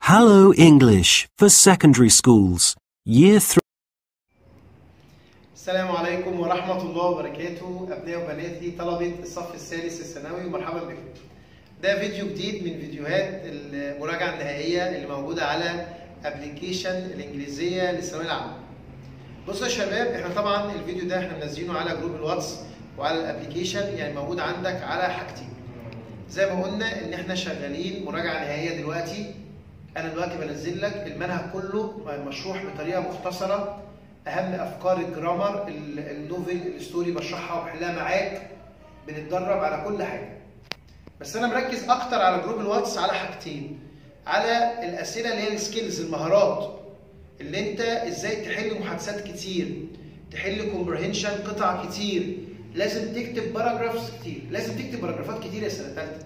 Hello English for secondary schools. Year 3. السلام عليكم ورحمة الله وبركاته أبناء وبناتي طلبة الصف الثالث الثانوي مرحبا بكم. ده فيديو جديد من فيديوهات المراجعة النهائية اللي موجودة على ابلكيشن الإنجليزية للثانوية العامة. بصوا يا شباب احنا طبعا الفيديو ده احنا منزلينه على جروب الواتس وعلى الابلكيشن يعني موجود عندك على حاجتين. زي ما قلنا ان احنا شغالين مراجعة نهائية دلوقتي. انا دلوقتي بنزل لك المنهج كله مشروح بطريقة مختصرة اهم افكار الجرامر النوفل الستوري بشرحها وبحلها معاك بنتدرب على كل حاجه بس انا مركز اكتر على جروب الواتس على حاجتين على الاسئله اللي هي السكيلز المهارات اللي انت ازاي تحل محادثات كتير تحل كومبرهنشن قطع كتير لازم تكتب باراجرافز كتير لازم تكتب باراجرافات كتير يا سنه ثالثه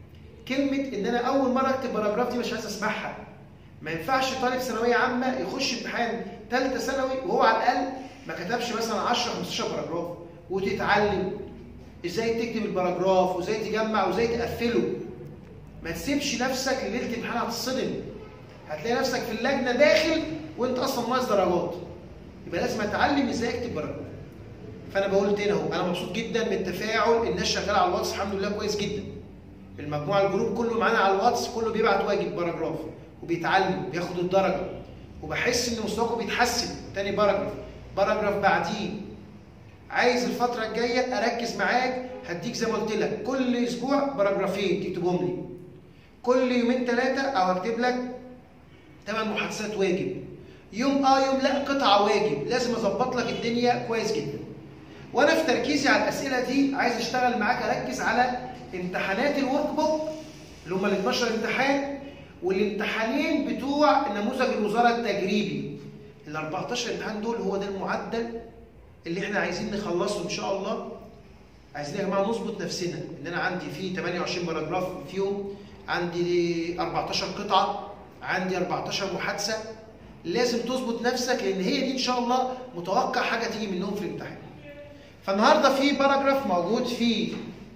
كلمه ان انا اول مره اكتب باراجراف دي مش عايز اسمعها ما ينفعش طالب ثانويه عامه يخش امتحان ثالثه ثانوي وهو على الاقل ما كتبش مثلا 10 15 باراجراف وتتعلم ازاي تكتب الباراجراف وازاي تجمع وازاي تقفله ما تسيبش نفسك ليله الامتحان هتصدم هتلاقي نفسك في اللجنه داخل وانت اصلا ناقص درجات يبقى لازم اتعلم ازاي اكتب باراجراف فانا بقول تاني اهو انا مبسوط جدا من التفاعل الناس شغاله على الواتس الحمد لله كويس جدا المجموعه الجروب كله معانا على الواتس كله بيبعت واجب باراجراف وبيتعلم بياخد الدرجه وبحس ان مستواكم بيتحسن تاني باراجراف باراجراف بعديه عايز الفتره الجايه اركز معاك هديك زي ما قلت لك كل اسبوع باراجرافين تكتبهم لي كل يومين ثلاثه او اكتب لك ثمان محادثات واجب يوم اه يوم لا قطعه واجب لازم اظبط لك الدنيا كويس جدا وانا في تركيزي على الاسئله دي عايز اشتغل معاك اركز على امتحانات الورك بوك اللي هم ال 12 امتحان والامتحانين بتوع نموذج الوزاره التجريبي ال 14 امتحان دول هو ده المعدل اللي احنا عايزين نخلصه ان شاء الله عايزين يا جماعه نظبط نفسنا ان انا عندي فيه 28 باراجراف فيهم عندي 14 قطعه عندي 14 محادثه لازم تظبط نفسك لان هي دي ان شاء الله متوقع حاجه تيجي منهم في الامتحان فالنهارده في باراجراف موجود في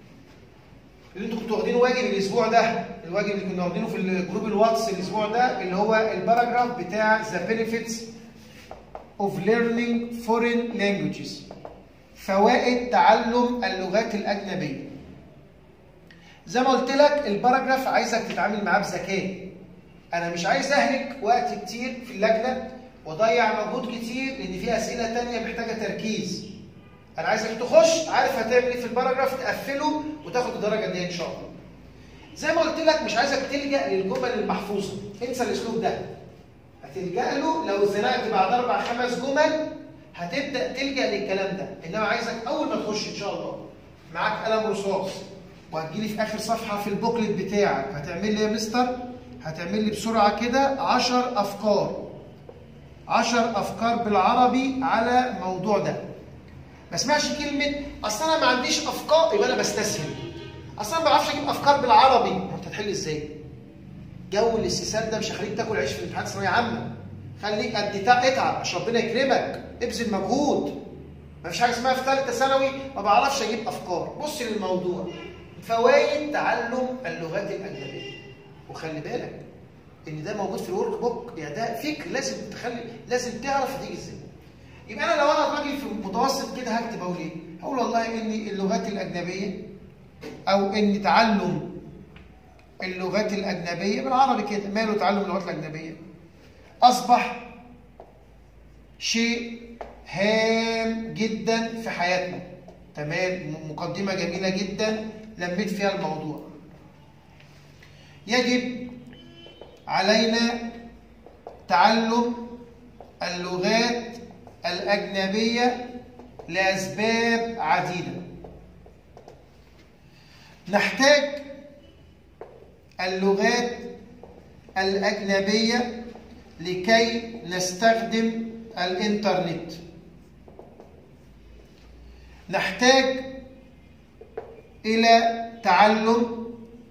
اللي انتوا كنتوا واخدينه واجب الاسبوع ده الواجب اللي كنا واخدينه في الجروب الواتس الاسبوع ده اللي هو الباراجراف بتاع ذا benefits of learning foreign languages فوائد تعلم اللغات الاجنبيه زي ما قلت لك الباراجراف عايزك تتعامل معاه بذكاء انا مش عايز اهلك وقت كتير في اللجنه واضيع مجهود كتير لان في اسئله تانية محتاجه تركيز انا عايزك تخش عارف هتعمل ايه في الباراجراف تقفله وتاخد الدرجه دي ان شاء الله زي ما قلت لك مش عايزك تلجا للجمل المحفوظه انسى الاسلوب ده هتلجا له لو اتزنقت بعد اربع خمس جمل هتبدا تلجا للكلام ده انما عايزك اول ما تخش ان شاء الله معاك قلم رصاص وهتجيلي في اخر صفحه في البوكلت بتاعك هتعمل لي يا مستر هتعمل لي بسرعه كده 10 افكار 10 افكار بالعربي على الموضوع ده ما اسمعش كلمه اصل انا ما عنديش افكار يبقى انا بستسهل اصل انا ما بعرفش اجيب افكار بالعربي انت هتحل ازاي جو الاستسهال ده مش هيخليك تاكل عيش في امتحان ثانويه عامه خليك قد اتعب عشان ربنا يكرمك ابذل مجهود ما فيش حاجه اسمها في ثالثه ثانوي ما بعرفش اجيب افكار بص للموضوع فوائد تعلم اللغات الاجنبيه وخلي بالك ان ده موجود في الورك بوك يعني ده فكر لازم تخلي لازم تعرف هتيجي ازاي يبقى انا لو انا راجل في متوسط كده هكتب اقول ايه؟ هقول والله ان اللغات الاجنبيه او ان تعلم اللغات الاجنبيه بالعربي كده ماله تعلم اللغات الاجنبيه؟ اصبح شيء هام جدا في حياتنا تمام مقدمه جميله جدا لميت فيها الموضوع يجب علينا تعلم اللغات الأجنبية لأسباب عديدة نحتاج اللغات الأجنبية لكي نستخدم الإنترنت نحتاج إلى تعلم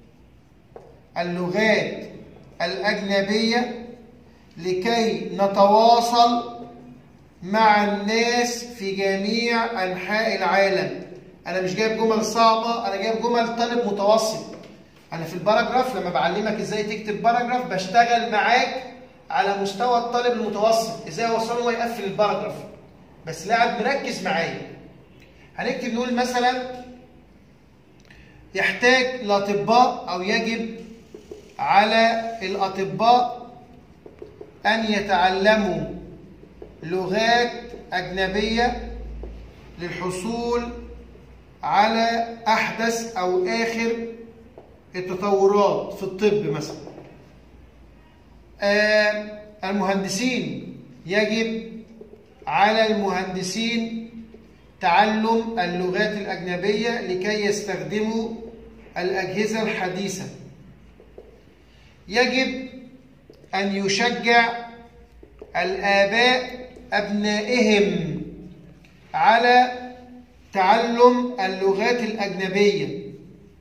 اللغات الأجنبية لكي نتواصل مع الناس في جميع أنحاء العالم أنا مش جايب جمل صعبة أنا جايب جمل طالب متوسط انا في الباراجراف لما بعلمك ازاي تكتب باراجراف بشتغل معاك على مستوى الطالب المتوسط ازاي اوصله هو يقفل الباراجراف بس لا قاعد مركز معايا هنكتب نقول مثلا يحتاج الاطباء او يجب على الاطباء ان يتعلموا لغات اجنبيه للحصول على احدث او اخر التطورات في الطب مثلا آه المهندسين يجب على المهندسين تعلم اللغات الأجنبية لكي يستخدموا الأجهزة الحديثة يجب أن يشجع الآباء أبنائهم على تعلم اللغات الأجنبية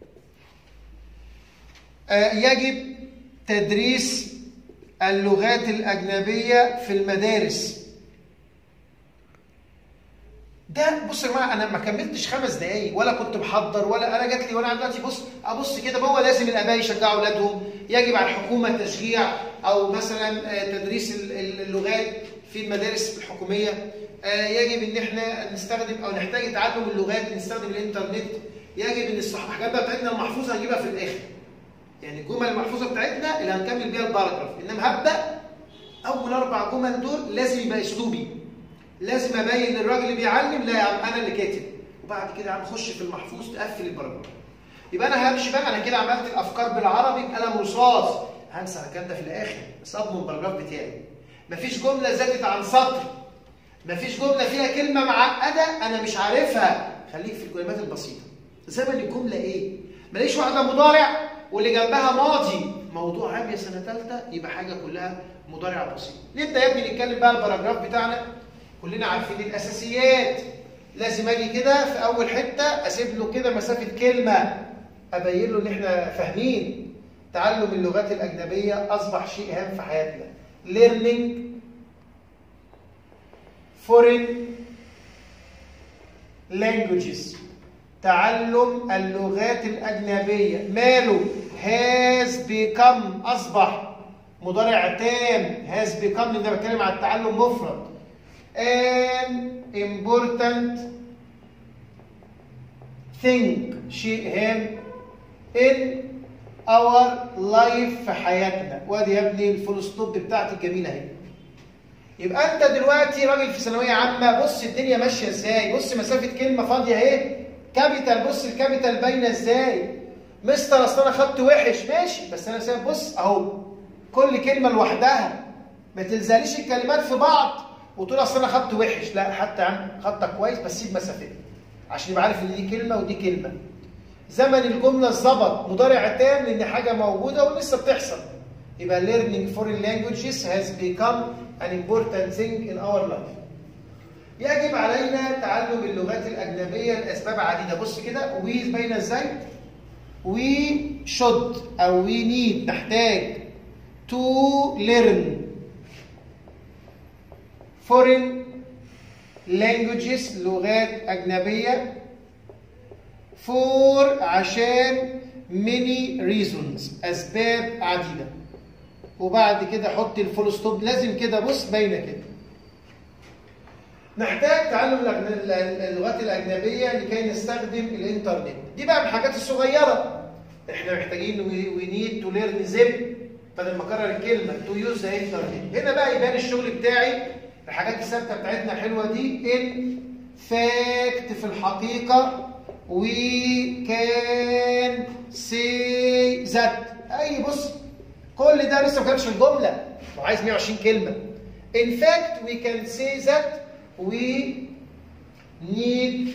يجب تدريس اللغات الأجنبية في المدارس ده بص يا جماعه انا ما كملتش خمس دقايق ولا كنت محضر ولا انا جات لي وانا دلوقتي بص ابص كده هو لازم الاباء يشجعوا اولادهم يجب على الحكومه التشجيع او مثلا تدريس اللغات في المدارس الحكوميه يجب ان احنا نستخدم او نحتاج تعلم اللغات نستخدم الانترنت يجب ان الصحافه الحاجات بقى بتاعتنا المحفوظه هنجيبها في الاخر يعني الجمل المحفوظه بتاعتنا اللي هنكمل بيها الباراجراف انما هبدا اول اربع جمل دول لازم يبقى اسلوبي لازم ابين للراجل اللي بيعلم لا يا عم انا اللي كاتب وبعد كده يا عم خش في المحفوظ تقفل الباراجراف يبقى انا همشي بقى انا كده عملت الافكار بالعربي بقلم رصاص هنسى الكلام ده في الاخر بس اضمن الباراجراف بتاعي مفيش جمله زادت عن سطر مفيش جمله فيها كلمه معقده انا مش عارفها خليك في الكلمات البسيطه زمن الجمله ايه ماليش واحده مضارع واللي جنبها ماضي موضوع عام يا سنه ثالثه يبقى حاجه كلها مضارع بسيط نبدا يا ابني نتكلم بقى الباراجراف بتاعنا كلنا عارفين الاساسيات لازم اجي كده في اول حته اسيب له كده مسافه كلمه ابين له ان احنا فاهمين تعلم اللغات الاجنبيه اصبح شيء هام في حياتنا learning foreign languages تعلم اللغات الأجنبية ماله has become أصبح مضارع تام has become لأن بتكلم عن التعلم مفرد an important thing شيء هام in our life في حياتنا وادي يا ابني الفول ستوب بتاعتي الجميله اهي يبقى انت دلوقتي راجل في ثانويه عامه بص الدنيا ماشيه ازاي بص مسافه كلمه فاضيه اهي كابيتال بص الكابيتال باينه ازاي مستر اصل انا خط وحش ماشي بس انا سايب بص اهو كل كلمه لوحدها ما تلزقليش الكلمات في بعض وتقول اصل انا خط وحش لا حتى يا عم خطك كويس بس سيب مسافه عشان يبقى عارف ان دي كلمه ودي كلمه زمن الجمله اتظبط مضارع تام لان حاجه موجوده ولسه بتحصل يبقى learning foreign languages has become an important thing in our life يجب علينا تعلم اللغات الأجنبية لأسباب عديدة بص كده we باينة ازاي we should أو we need نحتاج to learn foreign languages لغات أجنبية for عشان many reasons أسباب عديدة وبعد كده حط الفول ستوب لازم كده بص باينة كده نحتاج تعلم اللغات الأجنبية لكي نستخدم الإنترنت دي بقى من الحاجات الصغيرة احنا محتاجين we need to learn them بدل ما اكرر الكلمة to use the internet هنا بقى يبان الشغل بتاعي الحاجات الثابتة بتاعتنا الحلوة دي in fact في الحقيقة we can say that أي بص كل ده لسه ما كانش الجملة وعايز 120 كلمة in fact we can say that we need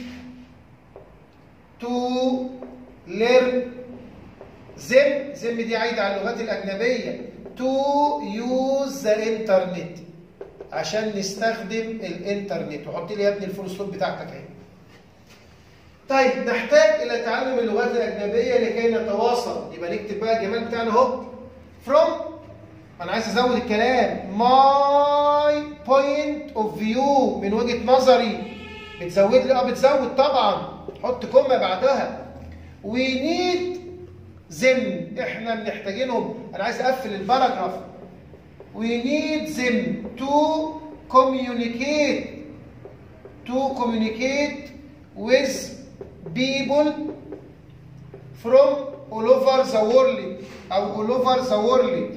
to learn them them دي عايدة على اللغات الأجنبية to use the internet عشان نستخدم الانترنت وحط لي يا ابني الفول ستوب بتاعتك اهي طيب نحتاج الى تعلم اللغات الاجنبيه لكي نتواصل يبقى نكتب بقى الجمال بتاعنا اهو from انا عايز ازود الكلام my point of view من وجهه نظري بتزود لي اه بتزود طبعا حط كومه بعدها we need them احنا محتاجينهم انا عايز اقفل الباراجراف we need them to communicate to communicate with people from all over the world او all over the world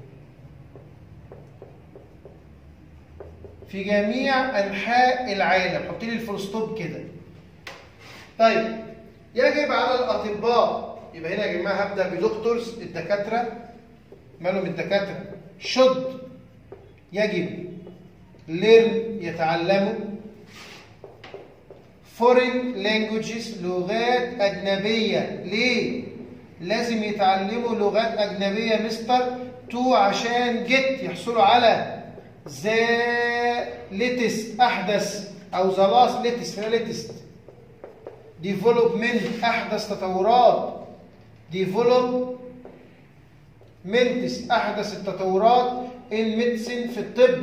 في جميع انحاء العالم حط لي الفول ستوب كده طيب يجب على الاطباء يبقى هنا يا جماعه هبدا بدكتورز الدكاتره مالهم الدكاتره شد يجب ليرن يتعلموا foreign languages لغات أجنبية ليه؟ لازم يتعلموا لغات أجنبية مستر تو عشان جت يحصلوا على ذا ليتست أحدث أو ذا لاست ليتست ليتست ديفلوبمنت أحدث تطورات ديفلوب منتس احدث التطورات الميديسين في الطب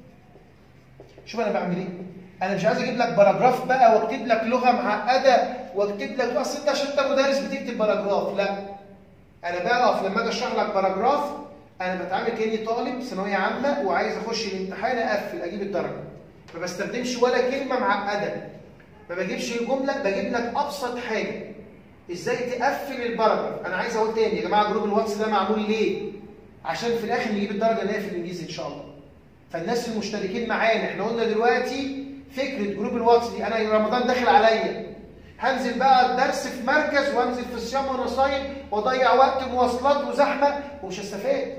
شوف انا بعمل ايه انا مش عايز اجيب لك باراجراف بقى واكتب لك لغه معقده واكتب لك اصل انت عشان انت مدرس بتكتب باراجراف لا انا بقف لما اجي اشرح لك باراجراف انا بتعامل كاني طالب ثانويه عامه وعايز اخش الامتحان اقفل اجيب الدرجه ما بستخدمش ولا كلمه معقده ما بجيبش الجمله بجيب لك ابسط حاجه ازاي تقفل الباراجراف انا عايز اقول تاني يا جماعه جروب الواتس ده معمول ليه عشان في الاخر نجيب الدرجه اللي هي في الانجليزي ان شاء الله فالناس المشتركين معانا احنا قلنا دلوقتي فكره جروب الواتس دي انا رمضان داخل عليا هنزل بقى الدرس في مركز وانزل في الصيام وانا صايم واضيع وقت مواصلات وزحمه ومش هستفاد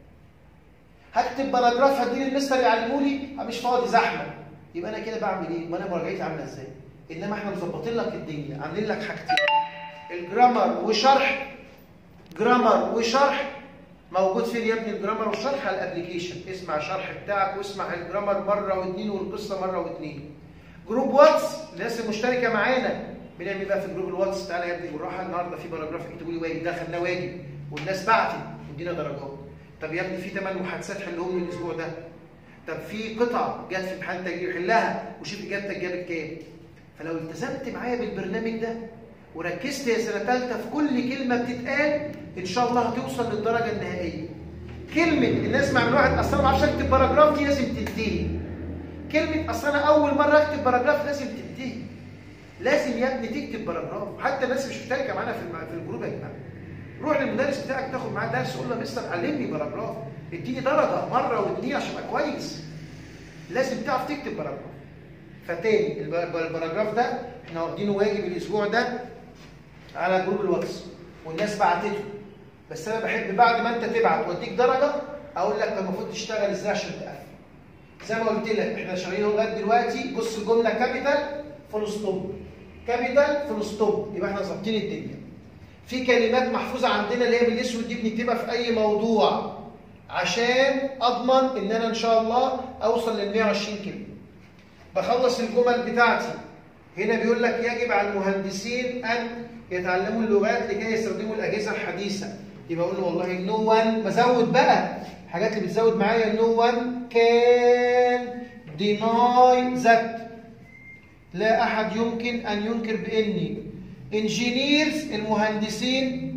هكتب باراجراف هدير المستر يعلموا لي مش فاضي زحمه يبقى انا كده بعمل ايه وانا مراجعتي عامله ازاي انما احنا مظبطين لك الدنيا عاملين لك حاجتين الجرامر وشرح جرامر وشرح موجود فين يا ابني الجرامر والشرح على الابلكيشن اسمع الشرح بتاعك واسمع الجرامر مره واثنين والقصه مره واثنين جروب واتس الناس المشتركه معانا بنعمل بقى في جروب الواتس تعالى يا ابني بالراحه النهارده في باراجراف اكتبوا لي واجب ده خدناه واجب والناس بعتت وادينا درجات طب يا ابني في ثمان محادثات حلهم لي الاسبوع ده طب في قطع جت في امتحان تجريب حلها وشوف اجابتك جابت كام فلو التزمت معايا بالبرنامج ده وركزت يا سنه ثالثه في كل كلمه بتتقال ان شاء الله هتوصل للدرجه النهائيه كلمه الناس مع من واحد اصل انا ما بعرفش اكتب باراجراف دي لازم تنتهي كلمه اصل انا اول مره اكتب باراجراف لازم تنتهي لازم يا ابني تكتب باراجراف حتى الناس مش مشتركه معانا في في الجروب يا جماعه روح للمدرس بتاعك تاخد معاه درس قول له يا مستر علمني باراجراف اديني درجه مره واثنين عشان ابقى كويس لازم تعرف تكتب باراجراف فتاني الباراجراف ده احنا واخدينه واجب الاسبوع ده على جروب الواتس والناس بعتته بس انا بحب بعد ما انت تبعت واديك درجه اقول لك المفروض تشتغل ازاي عشان تقفل زي ما قلت لك احنا شغالين لغايه دلوقتي بص الجمله كابيتال فول ستوب كابيتال فول ستوب يبقى احنا ظابطين الدنيا في كلمات محفوظه عندنا اللي هي بالاسود دي بنكتبها في اي موضوع عشان اضمن ان انا ان شاء الله اوصل لل 120 كلمه بخلص الجمل بتاعتي هنا بيقول لك يجب على المهندسين ان يتعلموا اللغات لكي يستخدموا الاجهزه الحديثه يبقى اقول له والله نو وان بزود بقى الحاجات اللي بتزود معايا نو وان كان ديناي ذات لا احد يمكن ان ينكر باني انجينيرز المهندسين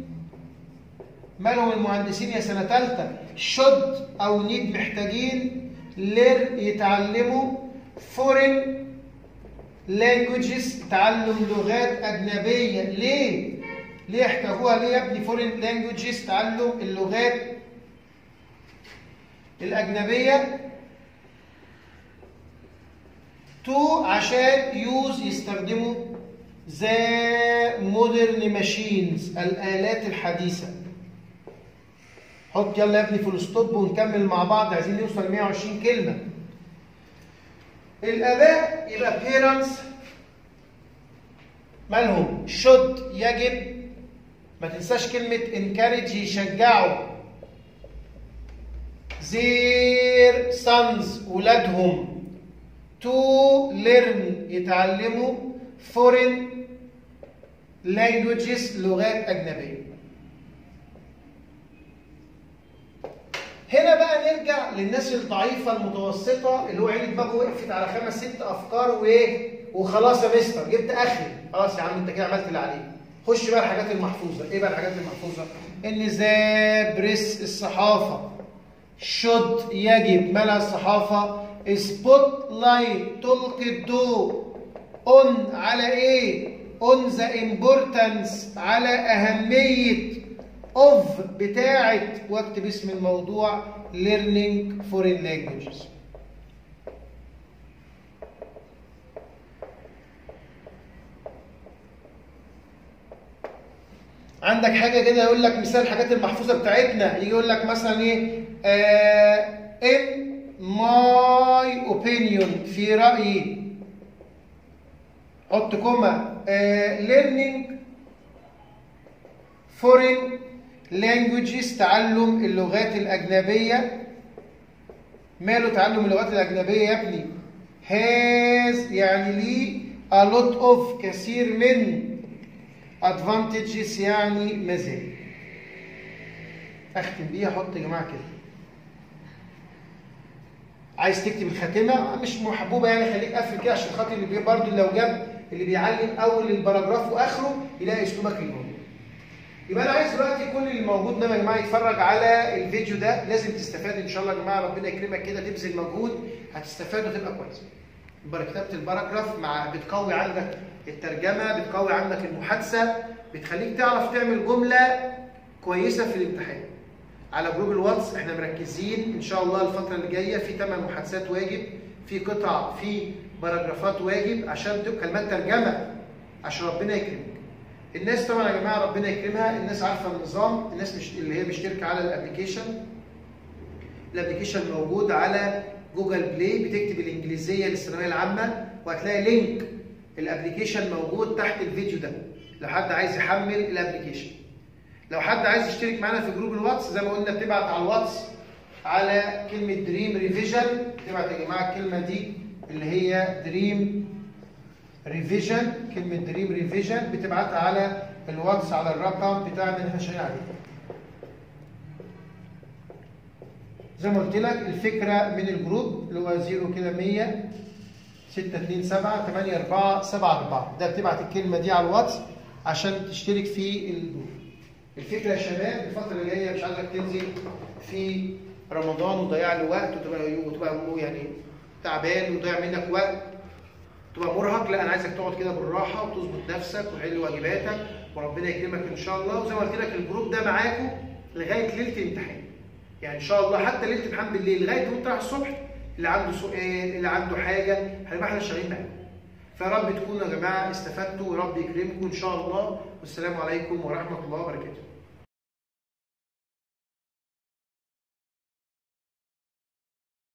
مالهم المهندسين يا سنه ثالثه شد او نيد محتاجين لير يتعلموا فورين languages تعلم لغات أجنبية ليه؟ ليه احتاجوها ليه يا ابني foreign languages تعلم اللغات الأجنبية تو عشان يوز يستخدموا ذا مودرن ماشينز الآلات الحديثة حط يلا يا ابني فول ستوب ونكمل مع بعض عايزين نوصل 120 كلمة الآباء يبقى parents مالهم should يجب ما تنساش كلمة encourage يشجعوا their sons ولادهم to learn يتعلموا foreign languages لغات أجنبية هنا بقى نرجع للناس الضعيفه المتوسطه اللي هو عيني دماغه وقفت على خمس ست افكار وايه وخلاص يا مستر جبت اخري خلاص يا عم انت كده عملت اللي عليك خش بقى الحاجات المحفوظه ايه بقى الحاجات المحفوظه ان ذا بريس الصحافه شود يجب مالها الصحافه سبوت لايت تلقي الضوء اون على ايه اون ذا امبورتانس على اهميه اوف بتاعه واكتب اسم الموضوع learning foreign languages عندك حاجه كده يقول لك مثال الحاجات المحفوظه بتاعتنا يجي يقول لك مثلا ايه ان ماي اوبينيون في رايي حط كوما ليرنينج فورين لانجوجز تعلم اللغات الاجنبيه ماله تعلم اللغات الاجنبيه يا ابني هاز يعني ليه a lot of كثير من advantages يعني مزايا اختم بيها حط يا جماعه كده عايز تكتب الخاتمه مش محبوبه يعني خليك قافل كده عشان خاطر اللي برضه لو جاب اللي بيعلم اول الباراجراف واخره يلاقي اسلوبك الموجود يبقى انا عايز دلوقتي كل اللي موجود ده يا جماعه يتفرج على الفيديو ده لازم تستفاد ان شاء الله يا جماعه ربنا يكرمك كده تبذل مجهود هتستفاد وتبقى كويس يبقى كتابه الباراجراف مع بتقوي عندك الترجمه بتقوي عندك المحادثه بتخليك تعرف تعمل جمله كويسه في الامتحان على جروب الواتس احنا مركزين ان شاء الله الفتره اللي جايه في ثمان محادثات واجب في قطع في باراجرافات واجب عشان تبقى كلمات ترجمه عشان ربنا يكرمك الناس طبعا يا جماعه ربنا يكرمها الناس عارفه النظام الناس مش اللي هي مشتركه على الابلكيشن الابلكيشن موجود على جوجل بلاي بتكتب الانجليزيه للثانويه العامه وهتلاقي لينك الابلكيشن موجود تحت الفيديو ده لو حد عايز يحمل الابلكيشن لو حد عايز يشترك معانا في جروب الواتس زي ما قلنا بتبعت على الواتس على كلمه دريم ريفيجن تبعت يا جماعه الكلمه دي اللي هي دريم ريفيجن كلمه دريم ريفيجن بتبعتها على الواتس على الرقم بتاعنا اللي احنا شغالين عليه زي ما قلت لك الفكره من الجروب اللي هو 0 كده 100 6 2 7 8 4 7 4 ده بتبعت الكلمه دي على الواتس عشان تشترك في الجروب الفكره يا شباب الفتره اللي جايه مش عايزك تنزل في رمضان وتضيع له وقت وتبقى وتبقى يعني تعبان وضيع منك وقت تبقى مرهق لا انا عايزك تقعد كده بالراحه وتظبط نفسك وتحل واجباتك وربنا يكرمك ان شاء الله وزي ما قلت لك الجروب ده معاكم لغايه ليله الامتحان يعني ان شاء الله حتى ليله الامتحان بالليل لغايه وانت رايح الصبح اللي عنده سؤال اللي عنده حاجه هنبقى احنا شغالين معاكم فيا رب تكونوا يا جماعه استفدتوا ورب يكرمكم ان شاء الله والسلام عليكم ورحمه الله وبركاته